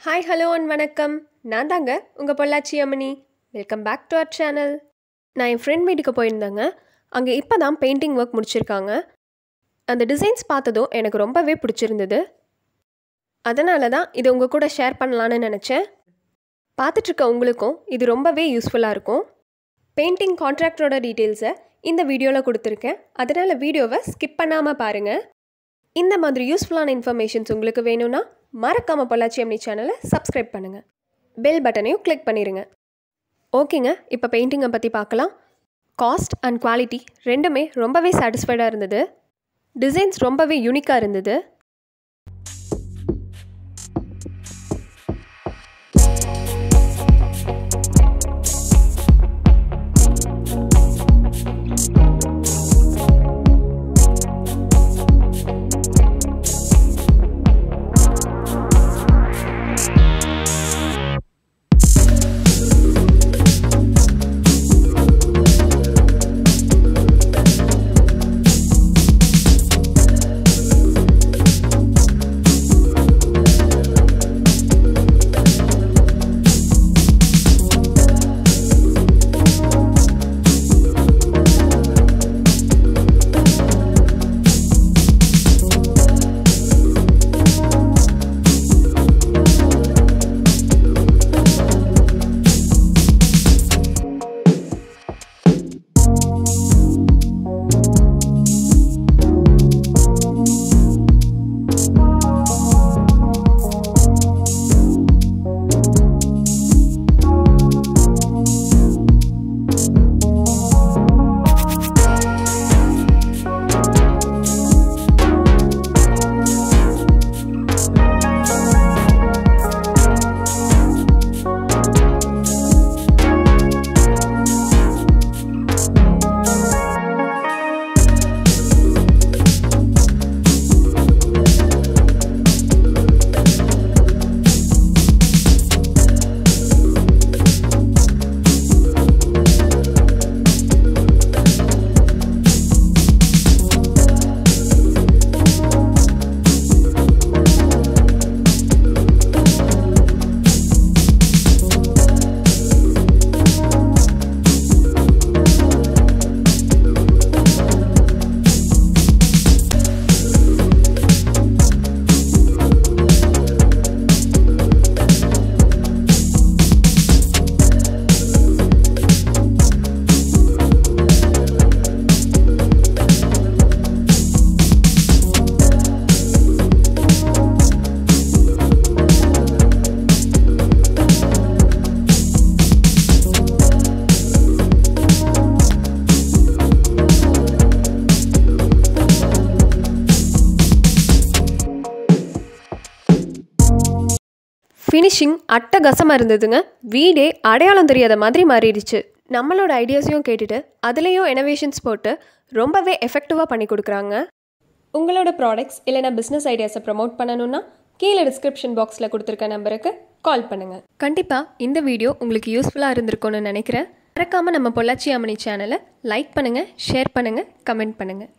hi hello and வணக்கம் நான் தாங்க உங்கள் Pollachi Ammani welcome back to our channel நான் என் ஃப்ரெண்ட் வீட்டுக்கு போயிருந்தேங்க அங்கே இப்போ தான் பெயிண்டிங் ஒர்க் முடிச்சிருக்காங்க அந்த டிசைன்ஸ் பார்த்ததும் எனக்கு ரொம்பவே பிடிச்சிருந்தது அதனால தான் இதை உங்கள் கூட ஷேர் பண்ணலான்னு நினச்சேன் பார்த்துட்ருக்க உங்களுக்கும் இது ரொம்பவே யூஸ்ஃபுல்லாக இருக்கும் பெயிண்டிங் கான்ட்ராக்டரோட டீட்டெயில்ஸை இந்த வீடியோவில் கொடுத்துருக்கேன் அதனால் வீடியோவை ஸ்கிப் பண்ணாமல் பாருங்கள் இந்த மாதிரி யூஸ்ஃபுல்லான இன்ஃபர்மேஷன்ஸ் உங்களுக்கு வேணும்னா மறக்காமல் பொள்ளாச்சி அம்மனி சேனலை சப்ஸ்கிரைப் பண்ணுங்கள் பெல் பட்டனையும் கிளிக் பண்ணிடுங்க ஓகேங்க இப்போ பெயிண்டிங்கை பற்றி பார்க்கலாம் காஸ்ட் அண்ட் குவாலிட்டி ரெண்டுமே ரொம்பவே சாட்டிஸ்ஃபைடாக இருந்தது டிசைன்ஸ் ரொம்பவே யூனிக்காக இருந்தது ஃபினிஷிங் அட்டகசமாக இருந்ததுங்க வீடே அடையாளம் தெரியாத மாதிரி மாறிடுச்சு நம்மளோட ஐடியாஸையும் கேட்டுட்டு அதுலேயும் இனோவேஷன்ஸ் போட்டு ரொம்பவே எஃபெக்டிவாக பண்ணி கொடுக்குறாங்க உங்களோட ப்ராடக்ட்ஸ் இல்லைனா பிஸ்னஸ் ஐடியாஸை ப்ரமோட் பண்ணணும்னா கீழே டிஸ்கிரிப்ஷன் பாக்ஸில் கொடுத்துருக்க நம்பருக்கு கால் பண்ணுங்கள் கண்டிப்பாக இந்த வீடியோ உங்களுக்கு யூஸ்ஃபுல்லாக இருந்திருக்கும்னு நினைக்கிறேன் மறக்காமல் நம்ம பொள்ளாச்சி அம்மனி சேனலை லைக் பண்ணுங்கள் ஷேர் பண்ணுங்கள் கமெண்ட் பண்ணுங்கள்